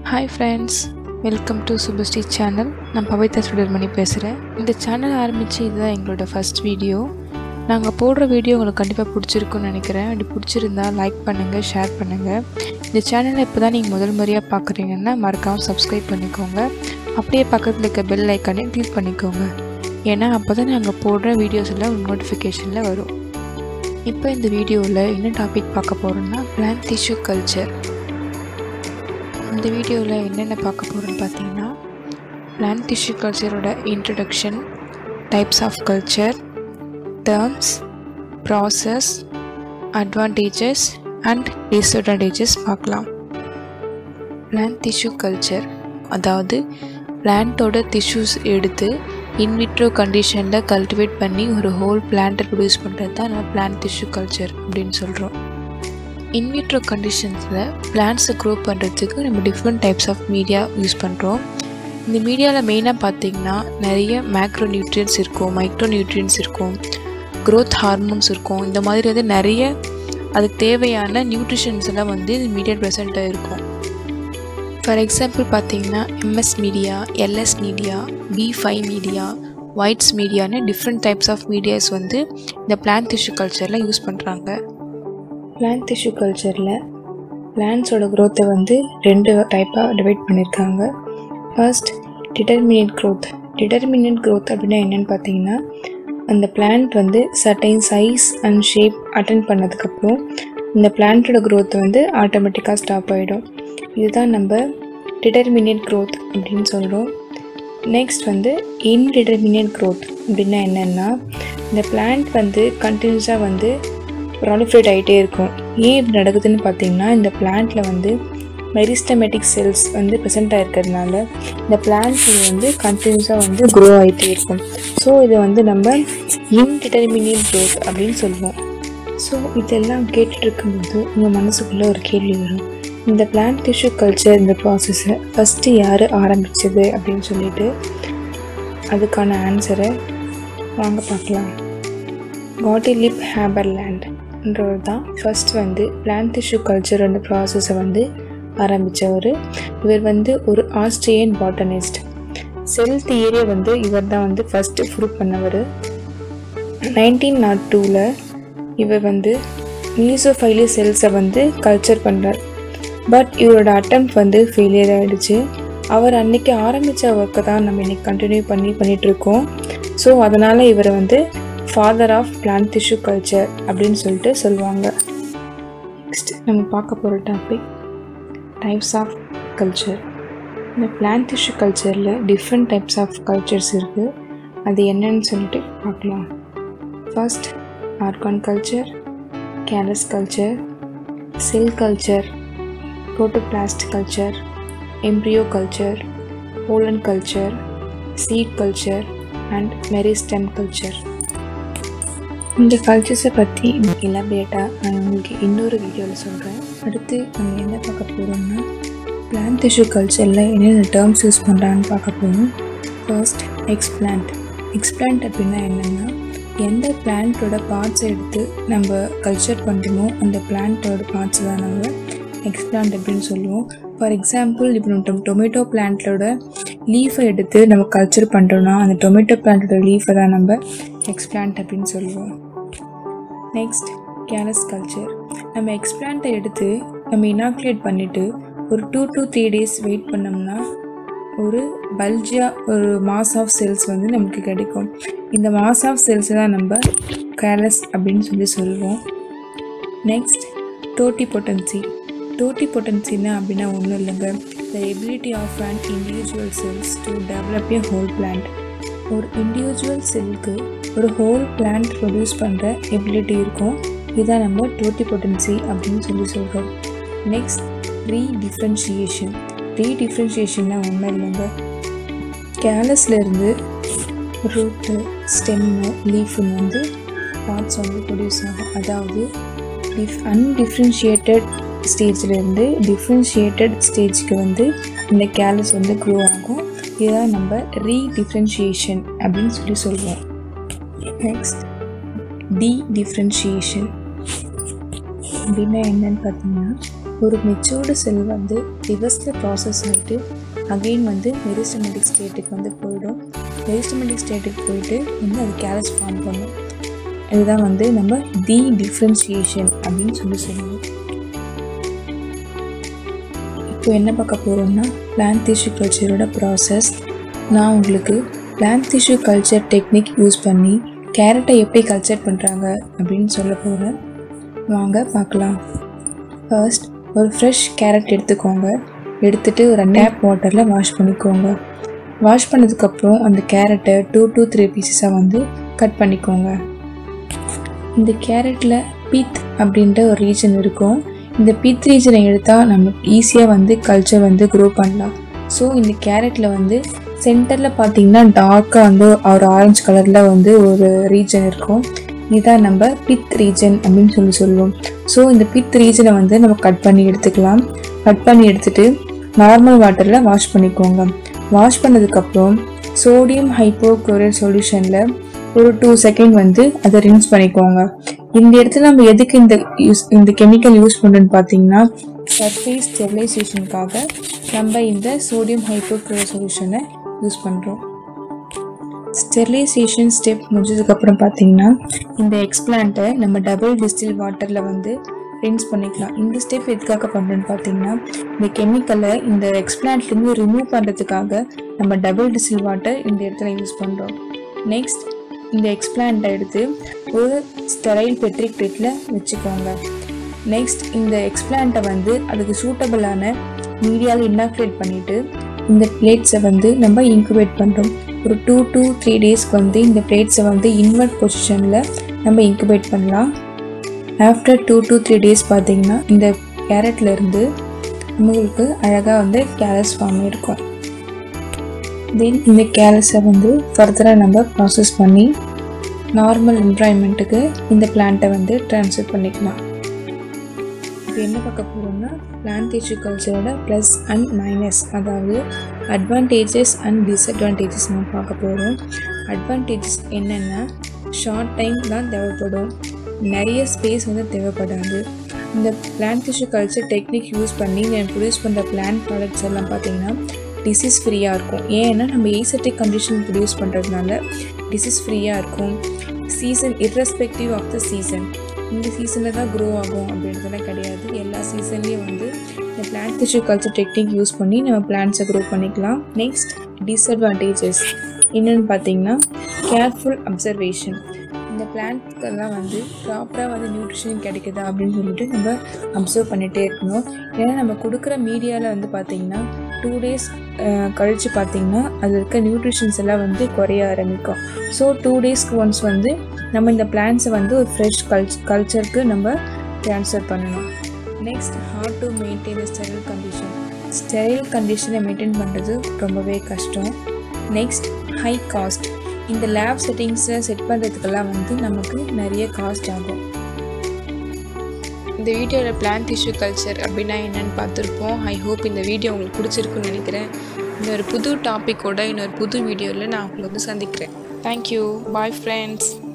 Hi friends welcome to Subhashree channel நான் பவித்ரா சுடர்மணி பேசுகிறேன் இந்த சேனல் ஆரம்பித்து இதுதான் எங்களோட ஃபஸ்ட் வீடியோ நாங்கள் போடுற வீடியோ உங்களுக்கு கண்டிப்பாக பிடிச்சிருக்குன்னு நினைக்கிறேன் அப்படி பிடிச்சிருந்தா லைக் பண்ணுங்கள் ஷேர் பண்ணுங்கள் இந்த சேனலை இப்போ தான் நீங்கள் முதல் முறையாக பார்க்குறீங்கன்னா மறக்காமல் சப்ஸ்கிரைப் பண்ணிக்கோங்க அப்படியே பக்கத்தில் இருக்க பெல் ஐக்கானையும் கிளிக் பண்ணிக்கோங்க ஏன்னா அப்போ தான் நாங்கள் போடுற வீடியோஸ் எல்லாம் நோட்டிஃபிகேஷனில் வரும் இப்போ இந்த வீடியோவில் என்ன டாபிக் பார்க்க போகிறோம்னா பிளான் டிஷ்யூ கல்ச்சர் இந்த வீடியோவில் என்னென்ன பார்க்க போகிறோம்னு பார்த்தீங்கன்னா பிளான் டிஷ்யூ கல்ச்சரோட introduction types of culture terms process advantages and disadvantages பார்க்கலாம் பிளான்ட் டிஷ்யூ கல்ச்சர் அதாவது பிளான்ட்டோட டிஷ்யூஸ் எடுத்து இன்விட்ரோ கண்டிஷனில் கல்டிவேட் பண்ணி ஒரு ஹோல் பிளான்ட்டை ப்ரொடியூஸ் பண்ணுறது தான் நம்ம பிளான்ட் டிஷ்யூ கல்ச்சர் அப்படின்னு சொல்கிறோம் இன்விட்ரோ கண்டிஷன்ஸில் பிளான்ட்ஸை க்ரோ பண்ணுறதுக்கு நம்ம different types of media use பண்ணுறோம் இந்த மீடியாவில் மெயினாக பார்த்தீங்கன்னா நிறைய மேக்ரோ நியூட்ரியன்ஸ் இருக்கும் மைக்ரோ நியூட்ரியன்ஸ் இருக்கும் க்ரோத் ஹார்மோன்ஸ் இருக்கும் இந்த மாதிரி வந்து நிறைய அதுக்கு தேவையான நியூட்ரிஷன்ஸ் எல்லாம் வந்து இந்த மீடியா ப்ரெசண்ட்டாக இருக்கும் ஃபார் எக்ஸாம்பிள் பார்த்தீங்கன்னா MS media LS media B five media White's மீடியான்னு டிஃப்ரெண்ட் டைப்ஸ் ஆஃப் மீடியாஸ் வந்து இந்த பிளான்ட் டிஷ்யூ கல்ச்சரில் யூஸ் பண்ணுறாங்க பிளான்ட் டிஷ்யூ கல்ச்சரில் பிளான்ட்ஸோட க்ரோத்தை வந்து ரெண்டு டைப்பாக டிவைட் பண்ணியிருக்காங்க first determinate growth determinate growth அப்படின்னா என்னென்னு பார்த்தீங்கன்னா அந்த பிளான்ட் வந்து certain size and shape attain பண்ணதுக்கப்புறம் இந்த பிளான்ட்டோட க்ரோத் வந்து ஆட்டோமேட்டிக்காக ஸ்டாப் ஆகிடும் இதுதான் நம்ம டிட்டர்மினேட் க்ரோத் அப்படின்னு சொல்கிறோம் நெக்ஸ்ட் வந்து இன்டிட்டர்மினேட் க்ரோத் அப்படின்னா என்னென்னா இந்த பிளான்ட் வந்து கண்டினியூஸாக வந்து ப்ராலிஃபரேட் ஆகிட்டே இருக்கும் ஏன் இப்படி நடக்குதுன்னு பார்த்தீங்கன்னா இந்த பிளான்ட்டில் வந்து மெரிஸ்டமேட்டிக் செல்ஸ் வந்து ப்ரெசென்ட்டாக இருக்கிறதுனால இந்த பிளான்ட் வந்து கண்டினியூஸாக வந்து க்ரோ ஆகிட்டே இருக்கும் ஸோ இதை வந்து நம்ம இன்டிட்டர்மினேட் க்ரோத் அப்படின்னு சொல்லுவோம் ஸோ இதெல்லாம் கேட்டுட்டு இருக்கும்போது உங்கள் மனசுக்குள்ளே ஒரு கேள்வி வரும் இந்த பிளான்ட் டிஷ்யூ கல்ச்சர் இந்த ப்ராசஸை ஃபஸ்ட்டு யார் ஆரம்பித்தது அப்படின்னு சொல்லிட்டு அதுக்கான ஆன்சரை வாங்க பார்க்கலாம் காட்டிலிப் ஹேபர்லேண்ட்ன்றவர் தான் ஃபஸ்ட் வந்து பிளான்ட் டிஷ்யூ கல்ச்சர் அந்த ப்ராசஸை வந்து ஆரம்பித்தவர் இவர் வந்து ஒரு ஆஸ்ட்ரியன் பாட்டனிஸ்ட் செல் தியரியை வந்து இவர் தான் வந்து ஃபஸ்ட்டு ப்ரூவ் பண்ணவர் நைன்டீன் நாட் டூவில் இவர் வந்து மியூசோஃபைலி செல்ஸை வந்து கல்ச்சர் பண்ணுறார் பட் இவரோட அட்டம் வந்து ஃபெயிலியர் ஆகிடுச்சு அவர் அன்னைக்கு ஆரம்பித்த ஒர்க்கை தான் நம்ம இன்னைக்கு கண்டினியூ பண்ணி பண்ணிகிட்ருக்கோம் ஸோ அதனால் இவரை வந்து father of plant tissue culture அப்படின்னு சொல்லிட்டு சொல்லுவாங்க நெக்ஸ்ட் நம்ம பார்க்க போகிற டாபிக் டைப்ஸ் ஆஃப் கல்ச்சர் இந்த பிளான்ட் டிஷ்யூ கல்ச்சரில் டிஃப்ரெண்ட் டைப்ஸ் ஆஃப் கல்ச்சர்ஸ் இருக்குது அது என்னன்னு சொல்லிட்டு பார்க்கலாம் first organ culture callus culture cell culture protoplasm culture, embryo culture, pollen culture, seed culture and meristem culture. இந்த கல்ச்சர்ஸை பற்றி எலாபரேட்டாக நான் உங்களுக்கு இன்னொரு வீடியோவில் சொல்கிறேன் அடுத்து நம்ம என்ன பார்க்க போகிறோம்னா பிளான்ட் டிஷ்யூ கல்ச்சரில் என்னென்ன டேர்ம்ஸ் யூஸ் பண்ணுறான்னு பார்க்க போகிறோம் ஃபர்ஸ்ட் எக்ஸ்பிளான்ட் எக்ஸ்பிளான்ட் அப்படின்னா என்னென்னா எந்த பிளான்ட்டோட பார்ட்ஸை எடுத்து நம்ம கல்ச்சர் பண்ணுறோமோ அந்த பிளான்ட்டோட பார்ட்ஸ் தான் நம்ம எக்ஸ்பிளான்ட் அப்படின்னு சொல்லுவோம் ஃபார் எக்ஸாம்பிள் இப்போ நம்ம டொமேட்டோ பிளான்ட்டோட லீஃபை எடுத்து நம்ம கல்ச்சர் பண்ணுறோன்னா அந்த டொமேட்டோ பிளான்ட்டோட லீஃபை தான் நம்ம எக்ஸ்பிளான்ட் அப்படின்னு சொல்லுவோம் நெக்ஸ்ட் கேலஸ் கல்ச்சர் நம்ம எக்ஸ்பிளான்ட்டை எடுத்து நம்ம இனாக்குலேட் பண்ணிவிட்டு ஒரு two to three days wait பண்ணோம்னா ஒரு பல்ஜியாக ஒரு மாஸ் ஆஃப் செல்ஸ் வந்து நமக்கு கிடைக்கும் இந்த மாஸ் ஆஃப் செல்ஸை தான் நம்ம கேலஸ் அப்படின்னு சொல்லி சொல்லுவோம் நெக்ஸ்ட் டோட்டி பொட்டன்சி டோட்டி பொட்டன்சின்னா அப்படின்னா ஒன்றும் இல்லைங்க the ability of an individual cells to develop a whole plant ஒரு இண்டிவிஜுவல் செல்லுக்கு ஒரு ஹோல் பிளான்ட் ப்ரொடியூஸ் பண்ணுற எபிலிட்டி இருக்கும் இதான் நம்ம டோட்டி பொட்டன்சி அப்படின்னு சொல்லி சொல்கிறோம் நெக்ஸ்ட் ரீ டிஃப்ரென்ஷியேஷன் ரீ டிஃப்ரென்ஷியேஷன்னா ஒன்றும் இல்லைங்க கேலஸ்லேருந்து ரூட்டு ஸ்டெம்மு லீஃபுன்னு வந்து பார்ட்ஸ் வந்து ப்ரொடியூஸ் ஆகும் அதாவது டிஃப் அன்டிஃப்ரென்ஷியேட்டட் ஸ்டேஜ்லேருந்து டிஃப்ரென்ஷியேட்டட் ஸ்டேஜ்க்கு வந்து இந்த கேலஸ் வந்து க்ரோ ஆகும் இதுதான் நம்ம ரீ டிஃப்ரென்ஷியேஷன் அப்படின்னு சொல்லி சொல்லுவோம் நெக்ஸ்ட் டி டிஃப்ரென்ஷியேஷன் அப்படின்னா என்னன்னு பார்த்தீங்கன்னா ஒரு மெச்சூர்டு செல் வந்து ரிவர்ஸில் ப்ராசஸ் ஆகிட்டு அகெயின் வந்து மெரிஸ்டமெட்டிக் ஸ்டேட்டுக்கு வந்து போயிடும் மெரிஸ்டமெட்டிக் ஸ்டேட்டுக்கு போயிட்டு வந்து அது கேலஸ் ஃபார்ம் பண்ணும் இதுதான் வந்து நம்ம டி டிஃப்ரென்சியேஷன் அப்படின்னு சொல்லி சொல்லுவோம் இப்போ என்ன பார்க்க போகிறோம்னா பிளான்ட் டிஷ்யூ கல்ச்சரோட ப்ராசஸ் நான் உங்களுக்கு plant tissue culture technique use பண்ணி கேரட்டை எப்படி கல்ச்சர் பண்ணுறாங்க அப்படின்னு சொல்ல போகிறேன் வாங்க பார்க்கலாம் ஃபர்ஸ்ட் ஒரு ஃப்ரெஷ் கேரட் எடுத்துக்கோங்க எடுத்துகிட்டு ஒரு டேப் வாட்டரில் வாஷ் பண்ணிக்கோங்க வாஷ் பண்ணதுக்கப்புறம் அந்த கேரட்டை டூ டூ த்ரீ பீசஸாக வந்து கட் பண்ணிக்கோங்க இந்த கேரட்டில் பீத் அப்படின்ற ஒரு ரீஜன் இருக்கும் இந்த பீத் ரீஜனை எடுத்தால் நம்ம ஈஸியாக வந்து கல்ச்சர் வந்து க்ரோ பண்ணலாம் ஸோ இந்த கேரட்டில் வந்து சென்டரில் பார்த்தீங்கன்னா டார்க்காக வந்து ஒரு ஆரஞ்சு கலரில் வந்து ஒரு ரீஜன் இருக்கும் இதுதான் நம்ம பித் ரீஜன் அப்படின்னு சொல்லி சொல்லுவோம் ஸோ இந்த பித் ரீஜனை வந்து நம்ம கட் பண்ணி எடுத்துக்கலாம் கட் பண்ணி எடுத்துட்டு நார்மல் வாட்டரில் வாஷ் பண்ணிக்கோங்க வாஷ் பண்ணதுக்கப்புறம் சோடியம் ஹைப்போக்ளோரைட் சொல்யூஷனில் ஒரு டூ செகண்ட் வந்து அதை ரின்ஸ் பண்ணிக்கோங்க இந்த இடத்துல நம்ம எதுக்கு இந்த யூஸ் இந்த கெமிக்கல் யூஸ் பண்ணுறோன்னு பார்த்தீங்கன்னா சர்ஃபேஸ் ஸ்டெரிலைசேஷனுக்காக நம்ம இந்த சோடியம் ஹைப்போக்ளோரைட் சொல்யூஷனை யூஸ் பண்ணுறோம் ஸ்டெரிலைசேஷன் ஸ்டெப் முடிஞ்சதுக்கப்புறம் பார்த்தீங்கன்னா இந்த எக்ஸ்பிளான்ட்டை நம்ம டபுள் டிஸ்டில் வாட்டரில் வந்து ரின்ஸ் பண்ணிக்கலாம் இந்த ஸ்டெப் எதுக்காக பண்ணுறோன்னு பார்த்தீங்கன்னா இந்த கெமிக்கலை இந்த எக்ஸ்பிளான்ட்லேருந்து ரிமூவ் பண்ணுறதுக்காக நம்ம டபுள் டிஸ்டில் வாட்டர் இந்த இடத்துல யூஸ் பண்ணுறோம் நெக்ஸ்ட் இந்த எக்ஸ்பிளான்ட்டை எடுத்து ஒரு ஸ்டெரைல் பெட்ரிக் பிளேட்டில் வச்சுக்கோங்க நெக்ஸ்ட் இந்த எக்ஸ்பிளான்ட்டை வந்து அதுக்கு சூட்டபிளான மீடியாவில் இன்னாக்ரேட் பண்ணிவிட்டு இந்த பிளேட்ஸை வந்து நம்ம இன்குபேட் பண்ணுறோம் ஒரு டூ டூ த்ரீ டேஸ்க்கு வந்து இந்த பிளேட்ஸை வந்து இன்வெர்ட் பொசிஷனில் நம்ம இன்குபேட் பண்ணலாம் after two two three days பார்த்தீங்கன்னா இந்த கேரட்ல இருந்து உங்களுக்கு அழகாக வந்து கேரட்ஸ் ஃபார்ம் இருக்கும் தென் இந்த கேரட்ஸை வந்து ஃபர்தராக நம்ம ப்ராசஸ் பண்ணி நார்மல் என்வாயன்மெண்ட்டுக்கு இந்த பிளான்ட்டை வந்து ட்ரான்ஸ்ஃபர் பண்ணிக்கலாம் இப்போ என்ன பார்க்க போகிறோம்னா பிளான்ட் டிஷ்யூ கல்ச்சரோட ப்ளஸ் அண்ட் மைனஸ் அதாவது அட்வான்டேஜஸ் அண்ட் டிஸ்அட்வான்டேஜஸ் நம்ம பார்க்க போகிறோம் அட்வான்டேஜஸ் என்னென்னா ஷார்ட் டைம் தான் தேவைப்படும் நிறைய ஸ்பேஸ் வந்து தேவைப்படாது இந்த plant tissue culture technique use பண்ணி நான் ப்ரொடியூஸ் பண்ணுற பிளான்ட் ப்ராடக்ட்ஸ் எல்லாம் பார்த்தீங்கன்னா டிசீஸ் ஃப்ரீயாக இருக்கும் ஏன்னா நம்ம ஏசட்டிக் கண்டிஷன் ப்ரொடியூஸ் பண்ணுறதுனால டிசீஸ் ஃப்ரீயாக இருக்கும் season irrespective of the season இந்த சீசனில் தான் க்ரோ ஆகும் அப்படின்றதெல்லாம் கிடையாது எல்லா சீசன்லேயும் வந்து இந்த plant tissue culture technique use பண்ணி நம்ம பிளான்ட்ஸை க்ரோ பண்ணிக்கலாம் நெக்ஸ்ட் டிஸ்அட்வான்டேஜஸ் என்னென்னு பார்த்தீங்கன்னா கேர்ஃபுல் அப்சர்வேஷன் இந்த பிளான்ட்க்கெல்லாம் வந்து ப்ராப்பராக வந்து நியூட்ரிஷன் கிடைக்குதா அப்படின்னு சொல்லிட்டு நம்ம அப்சர்வ் பண்ணிகிட்டே இருக்கணும் ஏன்னா நம்ம கொடுக்குற மீடியாவில் வந்து பார்த்திங்கன்னா டூ டேஸ் கழித்து பார்த்திங்கன்னா அது இருக்க நியூட்ரிஷன்ஸ் எல்லாம் வந்து குறைய ஆரம்பிக்கும் ஸோ டூ டேஸ்க்கு ஒன்ஸ் வந்து நம்ம இந்த பிளான்ஸை வந்து ஒரு ஃப்ரெஷ் கல்ச் கல்ச்சருக்கு நம்ம ட்ரான்ஸ்ஃபர் பண்ணணும் next how to maintain sterile condition sterile கண்டிஷனை மெயின்டைன் பண்ணுறது ரொம்பவே கஷ்டம் நெக்ஸ்ட் ஹை காஸ்ட் இந்த லேப் செட்டிங்ஸை செட் பண்ணுறதுக்கெல்லாம் வந்து நமக்கு நிறைய காஸ்ட் ஆகும் இந்த வீடியோவில் பிளான்ட் டிஷ்யூ கல்ச்சர் அப்படின்னா என்னென்னு பார்த்துருப்போம் ஐ ஹோப் இந்த வீடியோ உங்களுக்கு பிடிச்சிருக்குன்னு நினைக்கிறேன் இன்னொரு புது டாப்பிக்கோட இன்னொரு புது வீடியோவில் நான் உங்களை வந்து சந்திக்கிறேன் தேங்க்யூ பாய் ஃப்ரெண்ட்ஸ்